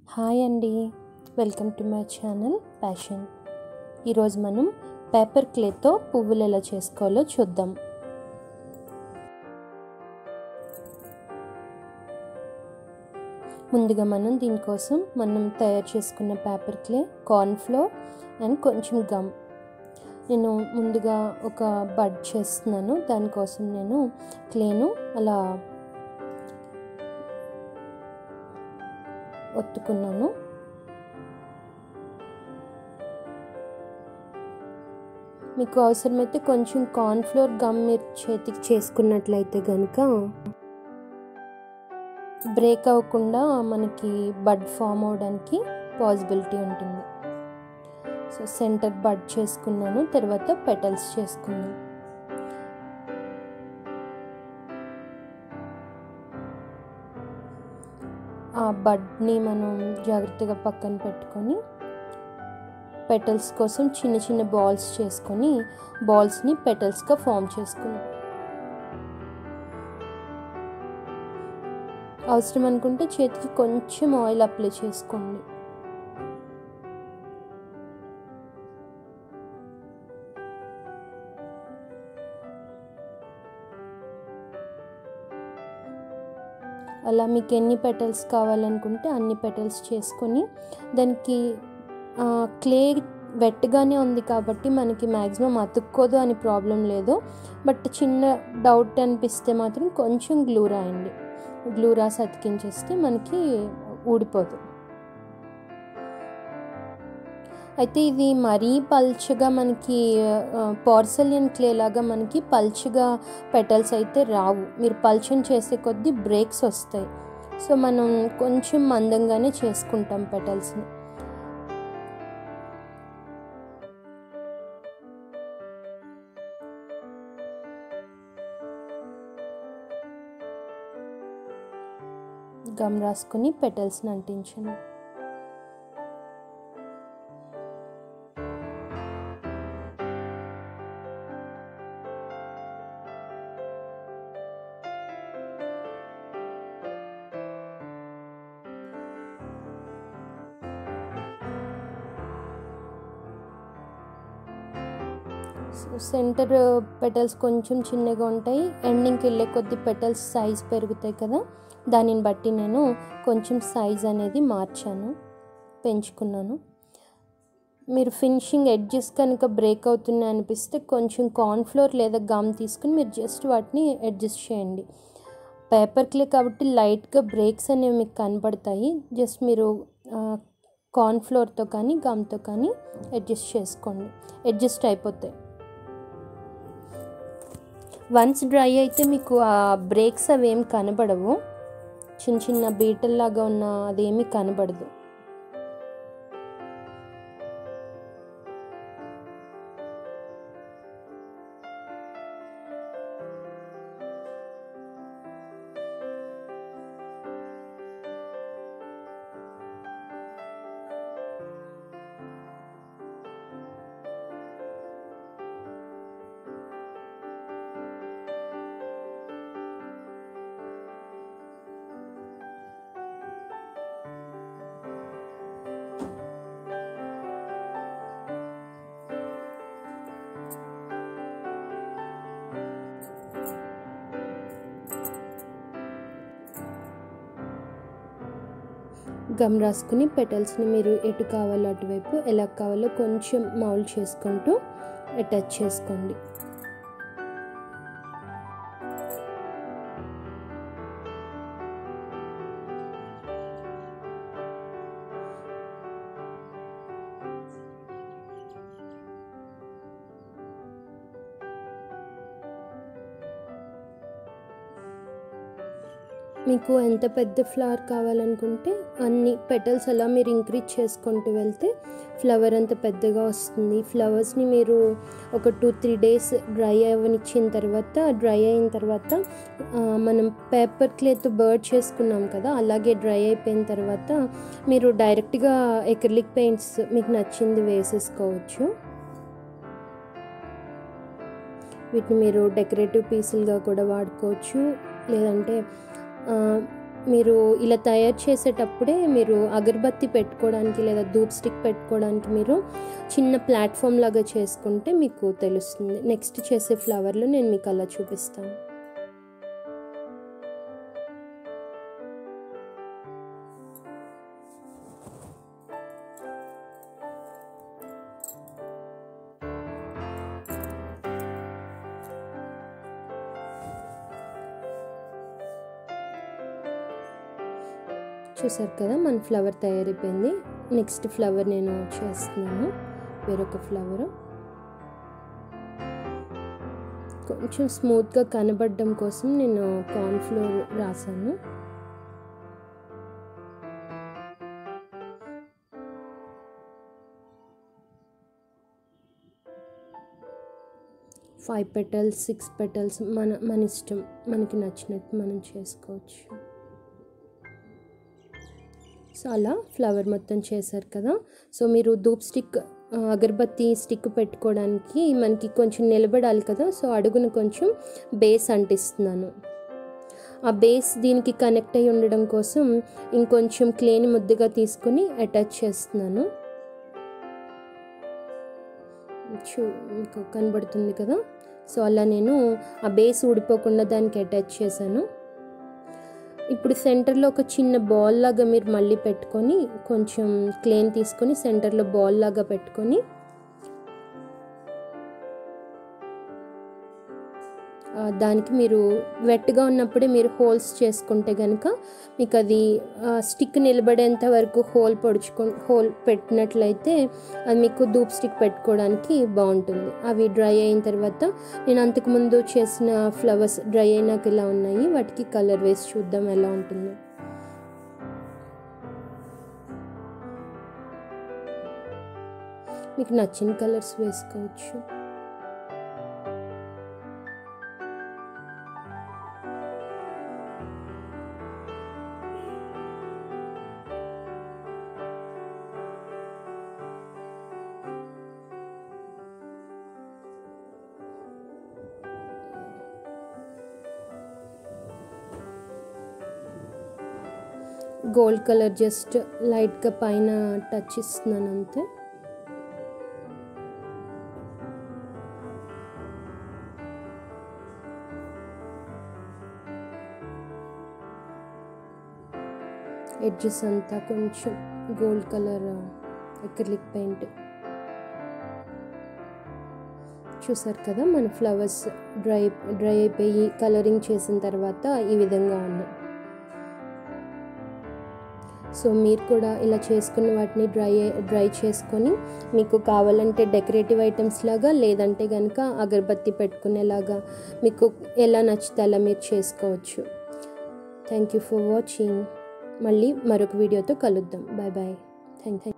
hi అండి welcome to my channel passion ఈరోజు మనం పేపర్ క్లేతో పువ్వులు ఎలా చేసుకోవాలో చూద్దాం ముందుగా మనం దీనికోసం మనం తయారు చేసుకున్న paper clay corn flour and కొంచెం గమ్ నేను ముందుగా ఒక బడ్ చేస్తున్నాను దానికోసం నేను క్లేను అలా ఒత్తుకున్నాను మీకు అవసరమైతే కొంచెం కార్న్ఫ్లోర్ గమ్ మీరు చేతికి చేసుకున్నట్లయితే కనుక బ్రేక్ అవ్వకుండా మనకి బడ్ ఫామ్ అవడానికి పాసిబిలిటీ ఉంటుంది సో సెంటర్ బడ్ చేసుకున్నాను తర్వాత పెటల్స్ చేసుకున్నాను ఆ బడ్ని మనం జాగ్రత్తగా పక్కన పెట్టుకొని పెటల్స్ కోసం చిన్న చిన్న బాల్స్ చేసుకొని బాల్స్ని పెటల్స్గా ఫామ్ చేసుకున్నాం అవసరం అనుకుంటే చేతికి కొంచెం ఆయిల్ అప్లై చేసుకోండి అలా మీకు ఎన్ని పెటల్స్ కావాలనుకుంటే అన్ని పెటల్స్ చేసుకొని దానికి క్లే వెట్గానే ఉంది కాబట్టి మనకి మ్యాక్సిమం అతుక్కోదు అని ప్రాబ్లం లేదు బట్ చిన్న డౌట్ అనిపిస్తే మాత్రం కొంచెం గ్లూ రాయండి గ్లూ రాసి అతికించేస్తే మనకి ఊడిపోదు అయితే ఇది మరీ పల్చగా మనకి పార్సలియన్ క్లే లాగా మనకి పల్చగా పెటల్స్ అయితే రావు మీరు పల్చని చేసే కొద్దీ బ్రేక్స్ వస్తాయి సో మనం కొంచెం మందంగానే చేసుకుంటాం పెటల్స్ని గమ్ రాసుకొని పెటల్స్ని అంటించండి సెంటర్ పెటల్స్ కొంచెం చిన్నగా ఉంటాయి ఎండింగ్కి వెళ్ళే కొద్ది పెటల్స్ సైజ్ పెరుగుతాయి కదా దానిని బట్టి నేను కొంచెం సైజ్ అనేది మార్చాను పెంచుకున్నాను మీరు ఫినిషింగ్ ఎడ్జెస్ కనుక బ్రేక్ అవుతున్నాయి అనిపిస్తే కొంచెం కార్న్ఫ్లోర్ లేదా గమ్ తీసుకుని మీరు జస్ట్ వాటిని అడ్జస్ట్ చేయండి పేపర్ క్లే కాబట్టి లైట్గా బ్రేక్స్ అనేవి మీకు కనపడతాయి జస్ట్ మీరు కార్న్ఫ్లోర్తో కానీ గమ్తో కానీ అడ్జస్ట్ చేసుకోండి అడ్జస్ట్ అయిపోతాయి వన్స్ డ్రై అయితే మీకు ఆ బ్రేక్స్ అవి ఏం కనబడవు చిన్న చిన్న బీటల్లాగా ఉన్న అదేమీ కనబడదు గమ్ రాసుకుని పెటల్స్ని మీరు ఎటు కావాలో అటువైపు ఎలా కావాలో కొంచెం మౌల్డ్ చేసుకుంటూ అటాచ్ చేసుకోండి మీకు ఎంత పెద్ద ఫ్లవర్ కావాలనుకుంటే అన్ని పెటల్స్ అలా మీరు ఇంక్రీజ్ చేసుకుంటూ వెళ్తే ఫ్లవర్ అంత పెద్దగా వస్తుంది ఫ్లవర్స్ని మీరు ఒక టూ త్రీ డేస్ డ్రై అవ్వనిచ్చిన తర్వాత డ్రై అయిన తర్వాత మనం పేపర్ క్లేతో బర్డ్ చేసుకున్నాం కదా అలాగే డ్రై అయిపోయిన తర్వాత మీరు డైరెక్ట్గా ఎక్రిలిక్ పెయింట్స్ మీకు నచ్చింది వేసేసుకోవచ్చు వీటిని మీరు డెకరేటివ్ పీసులుగా కూడా వాడుకోవచ్చు లేదంటే మీరు ఇలా తయారు చేసేటప్పుడే మీరు అగరబత్తి పెట్టుకోవడానికి లేదా ధూప్ స్టిక్ పెట్టుకోవడానికి మీరు చిన్న ప్లాట్ఫామ్ లాగా చేసుకుంటే మీకు తెలుస్తుంది నెక్స్ట్ చేసే ఫ్లవర్లో నేను మీకు అలా చూపిస్తాను చూసారు కదా మన ఫ్లవర్ తయారైపోయింది నెక్స్ట్ ఫ్లవర్ నేను చేస్తున్నాను వేరొక ఫ్లవర్ కొంచెం స్మూత్గా కనబడడం కోసం నేను కార్న్ఫ్లోర్ రాశాను ఫైవ్ పెటల్స్ సిక్స్ పెటల్స్ మన మన ఇష్టం మనకి నచ్చినట్టు మనం చేసుకోవచ్చు సో అలా ఫ్లవర్ మొత్తం చేశారు కదా సో మీరు ధూప్ స్టిక్ అగరబత్తి స్టిక్ పెట్టుకోవడానికి మనకి కొంచెం నిలబడాలి కదా సో అడుగున కొంచెం బేస్ అంటిస్తున్నాను ఆ బేస్ దీనికి కనెక్ట్ అయి ఉండడం కోసం ఇంకొంచెం క్లేని ముద్దగా తీసుకుని అటాచ్ చేస్తున్నాను చూ మీకు కనబడుతుంది కదా సో అలా నేను ఆ బేస్ ఊడిపోకుండా దానికి అటాచ్ చేశాను ఇప్పుడు సెంటర్లో ఒక చిన్న బాల్ లాగా మీరు మళ్ళీ పెట్టుకొని కొంచెం క్లేన్ తీసుకొని సెంటర్లో బాల్ లాగా పెట్టుకొని దానికి మీరు వెట్గా ఉన్నప్పుడే మీరు హోల్స్ చేసుకుంటే కనుక మీకు అది స్టిక్ నిలబడేంత వరకు హోల్ పొడుచుకో హోల్ పెట్టినట్లయితే అది మీకు ధూప్ స్టిక్ పెట్టుకోవడానికి బాగుంటుంది అవి డ్రై అయిన తర్వాత నేను అంతకుముందు చేసిన ఫ్లవర్స్ డ్రై అయినాక ఇలా ఉన్నాయి వాటికి కలర్ వేసి చూద్దాం ఎలా ఉంటుందో మీకు నచ్చిన కలర్స్ వేసుకోవచ్చు గోల్డ్ కలర్ జస్ట్ లైట్గా పైన టచ్ ఇస్తున్నాను అంతే ఎడ్జెస్ అంతా కొంచెం గోల్డ్ కలర్ ఎక్రిలిక్ పెయింట్ చూసారు కదా మన ఫ్లవర్స్ డ్రై డ్రై అయిపోయి కలరింగ్ చేసిన తర్వాత ఈ విధంగా ఉన్నాయి సో మీరు కూడా ఇలా చేసుకున్న వాటిని డ్రై డ్రై చేసుకొని మీకు కావాలంటే డెకరేటివ్ ఐటమ్స్ లాగా లేదంటే కనుక అగరబత్తి పెట్టుకునేలాగా మీకు ఎలా నచ్చితే అలా మీరు చేసుకోవచ్చు థ్యాంక్ యూ ఫర్ వాచింగ్ మళ్ళీ మరొక వీడియోతో కలుద్దాం బాయ్ బాయ్ థ్యాంక్ యూ